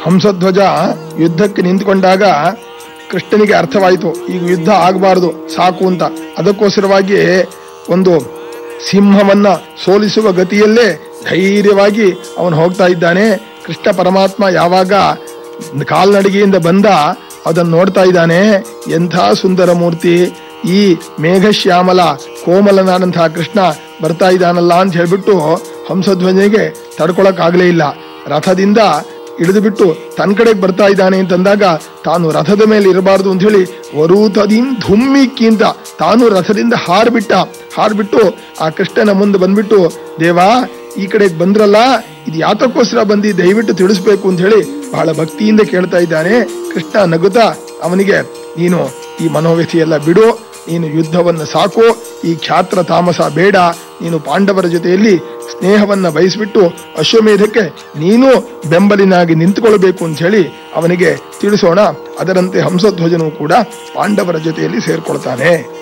ಹಂಸಧ್ವಜ ಯುದ್ಧಕ್ಕೆ ನಿಂತುಕೊಂಡಾಗ ಕೃಷ್ಣನಿಗೆ ಅರ್ಥವಾಯಿತು ಈಗ ಯುದ್ಧ ಆಗಬಾರದು ಸಾಕು ಅಂತ ಅದಕ್ಕೋಸ್ಕರವಾಗಿ ಒಂದು ಸಿಂಹವನ್ನ ಸೋಲಿಸುವ ಗತಿಯಲ್ಲೇ ಧೈರ್ಯವಾಗಿ ಅವನು ಹೋಗ್ತಾ ಇದ್ದಾನೆ ಕೃಷ್ಣ ಪರಮಾತ್ಮ ಯಾವಾಗ ಕಾಲ್ನಡಿಗೆಯಿಂದ ಬಂದ ಅದನ್ನು ನೋಡ್ತಾ ಇದ್ದಾನೆ ಎಂಥ ಸುಂದರ ಮೂರ್ತಿ ಈ ಮೇಘಶ್ಯಾಮಲ ಕೋಮಲನಾದಂತಹ ಕೃಷ್ಣ ಬರ್ತಾ ಇದ್ದಾನಲ್ಲ ಅಂತ ಹೇಳ್ಬಿಟ್ಟು ಹಂಸಧ್ವಜನಿಗೆ ತಡ್ಕೊಳಕ್ ಆಗ್ಲೇ ಇಲ್ಲ ರಥದಿಂದ ಇಳಿದು ಬಿಟ್ಟು ತನ್ನ ಕಡೆಗೆ ಬರ್ತಾ ಇದ್ದಾನೆ ಅಂತಂದಾಗ ತಾನು ರಥದ ಮೇಲೆ ಇರಬಾರದು ಅಂತ ಹೇಳಿ ವರೂತದಿಂ ಧುಮ್ಮಿಕ್ಕಿ ಅಂತ ತಾನು ರಥದಿಂದ ಹಾರ್ಬಿಟ್ಟ ಹಾರ್ಬಿಟ್ಟು ಆ ಕೃಷ್ಣನ ಮುಂದೆ ಬಂದ್ಬಿಟ್ಟು ದೇವಾ ಈ ಕಡೆಗೆ ಬಂದ್ರಲ್ಲ ಇದು ಯಾತಕ್ಕೋಸ್ಕರ ಬಂದಿ ದಯವಿಟ್ಟು ತಿಳಿಸ್ಬೇಕು ಅಂತ ಹೇಳಿ ಬಹಳ ಭಕ್ತಿಯಿಂದ ಕೇಳ್ತಾ ಇದ್ದಾನೆ ಕೃಷ್ಣ ನಗುತ್ತಾ ಅವನಿಗೆ ನೀನು ಈ ಮನೋವ್ಯಥೆಯೆಲ್ಲ ಬಿಡು ನೀನು ಯುದ್ಧವನ್ನು ಸಾಕು ಈ ಕ್ಷಾತ್ರ ತಾಮಸ ಬೇಡ ನೀನು ಪಾಂಡವರ ಜೊತೆಯಲ್ಲಿ ಸ್ನೇಹವನ್ನ ಬಯಸ್ಬಿಟ್ಟು ಅಶ್ವಮೇಧಕ್ಕೆ ನೀನು ಬೆಂಬಲಿನಾಗಿ ನಿಂತುಕೊಳ್ಬೇಕು ಅಂತ ಹೇಳಿ ಅವನಿಗೆ ತಿಳಿಸೋಣ ಅದರಂತೆ ಹಂಸಧ್ವಜನು ಕೂಡ ಪಾಂಡವರ ಜೊತೆಯಲ್ಲಿ ಸೇರ್ಕೊಳ್ತಾನೆ